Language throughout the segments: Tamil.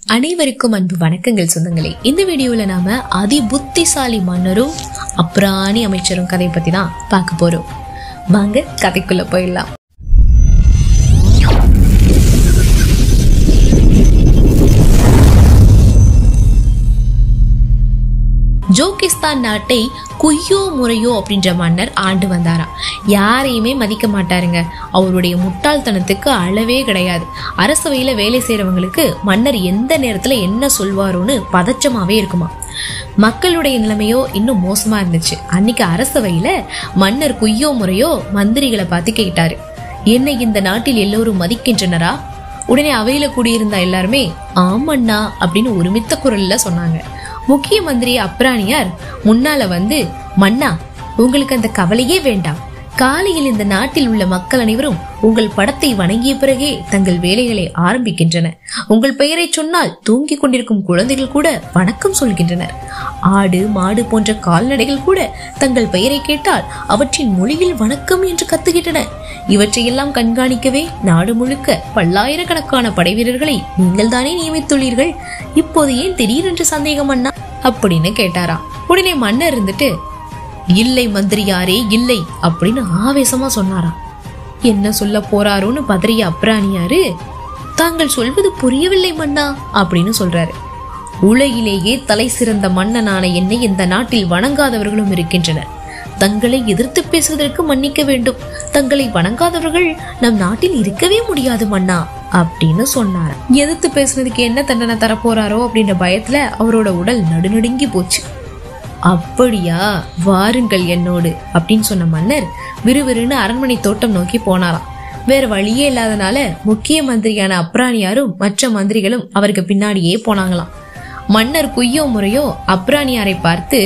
அனைவருக்கும் அன்பு வணக்கங்கள் சொந்தங்களே இந்த வீடியோல நாம அதி புத்திசாலி மன்னரும் அப்புறாணி அமைச்சரும் கதை பத்தி தான் பார்க்க போறோம் வாங்க கதைக்குள்ள போயிடலாம் ஜோகிஸ்தான் நாட்டை குய்யோ முறையோ அப்படின்ற மன்னர் ஆண்டு வந்தாராம் யாரையுமே மதிக்க மாட்டாருங்க அவருடைய முட்டாள்தனத்துக்கு அளவே கிடையாது அரசவையில வேலை செய்யறவங்களுக்கு மன்னர் எந்த நேரத்துல என்ன சொல்வாரோன்னு பதற்றமாவே இருக்குமா மக்களுடைய நிலைமையோ இன்னும் மோசமா இருந்துச்சு அன்னைக்கு அரசவையில மன்னர் குய்யோ முறையோ மந்திரிகளை பார்த்து கேட்டாரு என்னை இந்த நாட்டில் எல்லோரும் மதிக்கின்றனரா உடனே அவையில கூடியிருந்த எல்லாருமே ஆமண்ணா அப்படின்னு ஒருமித்த குரல்ல சொன்னாங்க முக்கிய மந்திரி அப்ராணியார் முன்னால வந்து மன்னா உங்களுக்கு அந்த கவலையே வேண்டாம் காலையில் இந்த நாட்டில் உள்ள மக்கள் அனைவரும் உங்கள் படத்தை வணங்கிய பிறகே தங்கள் வேலைகளை ஆரம்பிக்கின்றன உங்கள் பெயரை சொன்னால் தூங்கிக் கொண்டிருக்கும் குழந்தைகள் கூட வணக்கம் சொல்கின்றனர் ஆடு மாடு போன்ற கால்நடைகள் கூட தங்கள் பெயரை கேட்டால் அவற்றின் மொழியில் வணக்கம் என்று கத்துகின்றன இவற்றையெல்லாம் கண்காணிக்கவே நாடு முழுக்க பல்லாயிரக்கணக்கான படை வீரர்களை நீங்கள் தானே நியமித்துள்ளீர்கள் இப்போது ஏன் திடீரென்று சந்தேகம் அண்ணா அப்படின்னு கேட்டாராம் உடனே மன்னர் இருந்துட்டு இல்லை மந்திரியாரே இல்லை அப்படின்னு ஆவேசமா சொன்னாராம் என்ன சொல்ல போறாரோன்னு பதறிய அப்ராணியாரு தாங்கள் சொல்வது புரியவில்லை மன்னா அப்படின்னு சொல்றாரு உலகிலேயே தலை சிறந்த மன்னனான என்னை இந்த நாட்டில் வணங்காதவர்களும் இருக்கின்றனர் தங்களை எதிர்த்து பேசுவதற்கு மன்னிக்க வேண்டும் தங்களை வணங்காதவர்கள் நம் நாட்டில் இருக்கவே முடியாது மன்னா அப்படின்னு சொன்னார் எதிர்த்து பேசுனதுக்கு என்ன தண்டனை தரப்போறாரோ அப்படின்ற பயத்துல அவரோட உடல் நடுநடுங்கி போச்சு அப்படியா வாருங்கள் என்னோடு அப்படின்னு சொன்ன மன்னர் விறுவிறுன்னு அரண்மனை தோட்டம் நோக்கி போனாராம் வேற வழியே இல்லாதனால முக்கிய மந்திரியான அப்ராணியாரும் மற்ற மந்திரிகளும் அவருக்கு பின்னாடியே போனாங்களாம் மன்னர் குய்யோ முறையோ அப்ராணியாரை பார்த்து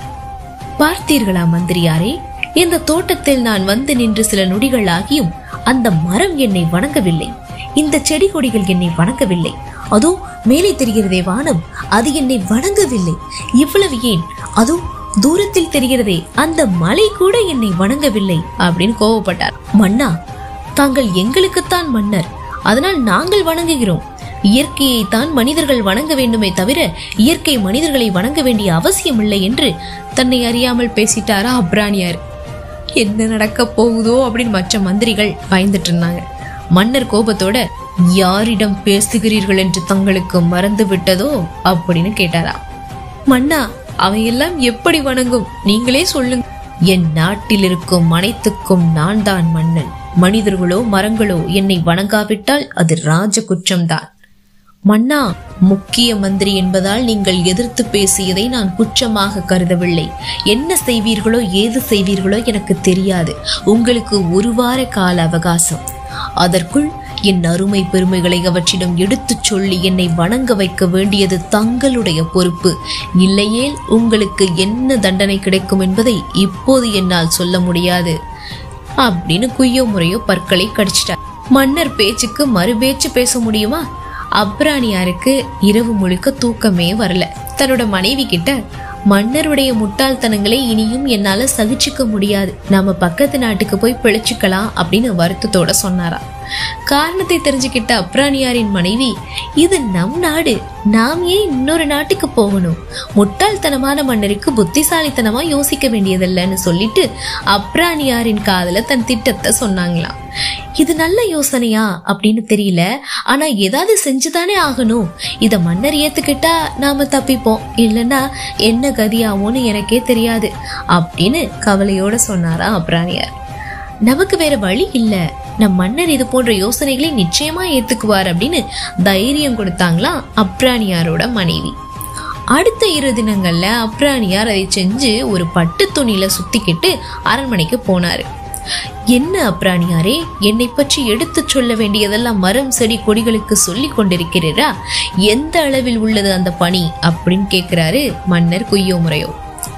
பார்த்தீர்களா மந்திரியாரே இந்த தோட்டத்தில் நான் வந்து நின்று சில நொடிகள் ஆகியும் அந்த மரம் என்னை வணங்கவில்லை இந்த செடி கொடிகள் என்னை வணங்கவில்லை அதோ மேலே தெரிகிறதே வானம் அது என்னை வணங்கவில்லை இவ்வளவு ஏன் அதோ தூரத்தில் தெரிகிறதே அந்த மலை கூட என்னை வணங்கவில்லை அப்படின்னு கோவப்பட்டார் மன்னா தாங்கள் எங்களுக்குத்தான் மன்னர் அதனால் நாங்கள் வணங்குகிறோம் இயற்கையை தான் மனிதர்கள் வணங்க வேண்டுமே தவிர இயற்கை மனிதர்களை வணங்க வேண்டிய அவசியம் இல்லை என்று தன்னை அறியாமல் பேசிட்டாரா அப்ராணியார் என்ன நடக்க போகுதோ அப்படின்னு மற்ற மந்திரிகள் பயந்துட்டு இருந்தாங்க மன்னர் கோபத்தோட யாரிடம் பேசுகிறீர்கள் என்று தங்களுக்கு மறந்து விட்டதோ அப்படின்னு கேட்டாரா மன்னா அவையெல்லாம் எப்படி வணங்கும் நீங்களே சொல்லுங்க என் நாட்டில் இருக்கும் அனைத்துக்கும் நான் தான் மன்னன் மனிதர்களோ மரங்களோ என்னை வணங்காவிட்டால் அது ராஜ குற்றம்தான் மன்னா முக்கிய மந்திரி என்பதால் நீங்கள் எதிர்த்து பேசியதை நான் குற்றமாக கருதவில்லை என்ன செய்வீர்களோ ஏது செய்வீர்களோ எனக்கு தெரியாது உங்களுக்கு ஒரு வார கால அவகாசம் அதற்குள் என் அருமை பெருமைகளை அவற்றிடம் எடுத்துச் சொல்லி என்னை வணங்க வைக்க வேண்டியது தங்களுடைய பொறுப்பு இல்லையேல் உங்களுக்கு என்ன தண்டனை கிடைக்கும் என்பதை இப்போது என்னால் சொல்ல முடியாது அப்படின்னு குய்யோ முறையோ பற்களை கடிச்சிட்டார் மன்னர் பேச்சுக்கு மறுபேச்சு பேச முடியுமா அப்ராணியாருக்கு இரவு முழுக்க தூக்கமே வரல தன்னோட மனைவி கிட்ட மன்னருடைய முட்டாள்தனங்களை இனியும் என்னால சகிச்சுக்க முடியாது நாம பக்கத்து நாட்டுக்கு போய் பிழைச்சுக்கலாம் அப்படின்னு வருத்தத்தோட சொன்னாராம் காரணத்தை தெரிஞ்சுக்கிட்ட அப்ராணியாரின் மனைவி இது நம் நாடு நாம் ஏன் இன்னொரு நாட்டுக்கு போகணும் முட்டாள்தனமான மன்னருக்கு புத்திசாலித்தனமா யோசிக்க வேண்டியதில்லைன்னு சொல்லிட்டு அப்ராணியாரின் காதல தன் திட்டத்தை சொன்னாங்களாம் இது நல்ல யோசனையா அப்படின்னு தெரியல ஆனா ஏதாவது செஞ்சுதானே ஆகணும் இத மன்னர் ஏத்துக்கிட்டா நாம தப்பிப்போம் இல்லைன்னா என்ன கதியாவோன்னு எனக்கே தெரியாது அப்படின்னு கவலையோட சொன்னாரா அப்ராணியார் நமக்கு வேற வழி இல்ல நம் மன்னர் இது போன்ற யோசனைகளை நிச்சயமா ஏத்துக்குவார் அப்படின்னு தைரியம் கொடுத்தாங்களாம் அப்ராணியாரோட மனைவி அடுத்த இரு தினங்கள்ல அப்ராணியார் அதை செஞ்சு ஒரு பட்டு துணியில சுத்திக்கிட்டு அரண்மனைக்கு போனாரு என்ன அப்ராணியாரே என்னை பற்றி எடுத்துச் சொல்ல வேண்டியதெல்லாம் மரம் செடி கொடிகளுக்கு சொல்லி கொண்டிருக்கிறீரா எந்த அளவில் உள்ளது அந்த பணி அப்படின்னு கேக்குறாரு மன்னர் குய்யோ முறையோ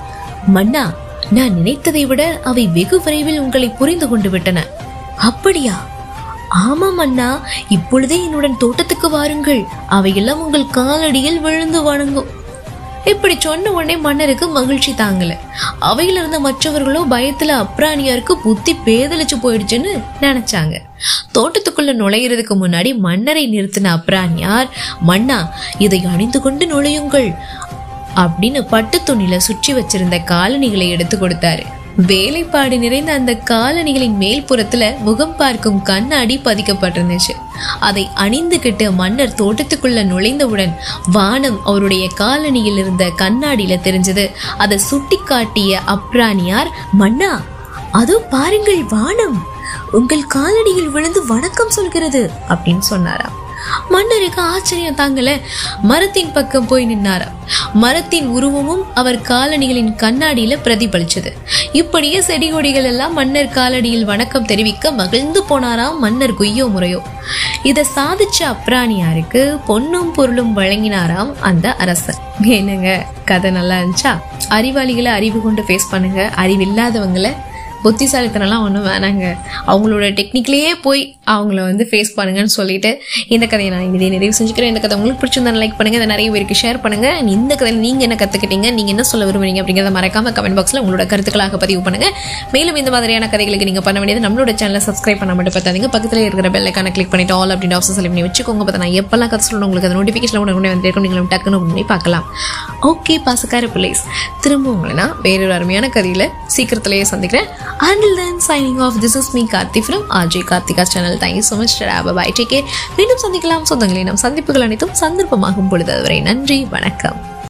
மன்னா நான் நினைத்ததை விட அவை வெகு விரைவில் உங்களை புரிந்து கொண்டு விட்டன அப்படியா ஆமாம் அண்ணா இப்பொழுதே என்னுடன் தோட்டத்துக்கு வாருங்கள் அவையெல்லாம் உங்கள் காலடியில் விழுந்து வணங்கும் இப்படி சொன்ன உடனே மன்னருக்கு மகிழ்ச்சி தாங்கல அவையில இருந்த மற்றவர்களோ பயத்துல அப்ராணியாருக்கு புத்தி பேதலிச்சு போயிடுச்சுன்னு நினைச்சாங்க தோட்டத்துக்குள்ள நுழையிறதுக்கு முன்னாடி மன்னரை நிறுத்தின அப்ராணியார் மன்னா இதை அணிந்து கொண்டு நுழையுங்கள் அப்படின்னு பட்டு துணியில சுற்றி வச்சிருந்த காலணிகளை எடுத்து கொடுத்தாரு வேலைப்பாடு நிறைந்த அந்த காலணிகளின் மேல் புறத்துல முகம் பார்க்கும் கண்ணாடி பதிக்கப்பட்டிருந்துச்சு அதை அணிந்துகிட்டு மன்னர் தோட்டத்துக்குள்ள நுழைந்தவுடன் வானம் அவருடைய காலணியில் இருந்த கண்ணாடியில தெரிஞ்சது அதை சுட்டி காட்டிய அப்ராணியார் மன்னா அதோ பாருங்கள் வானம் உங்கள் காலடியில் விழுந்து வணக்கம் சொல்கிறது அப்படின்னு சொன்னாராம் மன்னருக்கு ஆச்சரியம் தாங்கல மரத்தின் பக்கம் போய் நின்னாராம் மரத்தின் உருவமும் அவர் காலணிகளின் கண்ணாடியில பிரதிபலிச்சது இப்படியே செடி கொடிகள் எல்லாம் மன்னர் காலடியில் வணக்கம் தெரிவிக்க மகிழ்ந்து போனாராம் மன்னர் குய்யோ முறையோ இதை சாதிச்ச அப்ராணியாருக்கு பொன்னும் பொருளும் வழங்கினாராம் அந்த அரசர் என்னங்க கதை நல்லா இருந்துச்சா அறிவாளிகளை அறிவு கொண்டு ஃபேஸ் பண்ணுங்க அறிவில்லாதவங்களை புத்திசாலித்தனம்லாம் ஒன்றும் வேணாங்க அவங்களோட டெக்னிக்லேயே போய் அவங்கள வந்து ஃபேஸ் பண்ணுங்கன்னு சொல்லிட்டு இந்த கதையை நான் இதே நிறைவு செஞ்சுக்கிறேன் இந்த கதை உங்களுக்கு பிடிச்சிருந்தா லைக் பண்ணுங்க இதை நிறைய பேருக்கு ஷேர் பண்ணுங்க இந்த கதையில் நீங்கள் என்ன கற்றுக்கிட்டீங்க நீங்கள் என்ன சொல்ல விரும்புறீங்க அப்படிங்கிறத மறக்காம கமெண்ட் பாக்ஸில் உங்களோட கருத்துக்களாக பதிவு பண்ணுங்க மேலும் இந்த மாதிரியான கதைகளுக்கு நீங்கள் பண்ண வேண்டியது நம்மளோட சேனலை சப்ஸ்கிரைப் பண்ண மட்டும் பார்த்தாதீங்க பக்கத்தில் இருக்கிற பெல்லைக்கான கிளிக் பண்ணிட்டு ஆல் அப்படின்னு ஆப்ஷன் செலக்ட் பண்ணி வச்சுக்கோங்க பார்த்தா நான் எப்பெல்லாம் கதை சொல்லணும் உங்களுக்கு அந்த நோட்டிஃபிகேஷன் உடனே வந்துருக்கும் நீங்களும் டக்குன்னு பண்ணி பார்க்கலாம் ஓகே பாசக்கார பிள்ளைஸ் திரும்ப உங்களை நான் வேறொரு அருமையான கதையில் சீக்கிரத்திலேயே சந்திக்கிறேன் until then signing off this is me Karthi from RJ Karthika channel thank you so much bye take care மீண்டும் சந்திக்கலாம் சொந்தங்களே நம் சந்திப்புகள் அனைத்தும் சந்தர்ப்பமாகும் பொழுது அதுவரை நன்றி வணக்கம்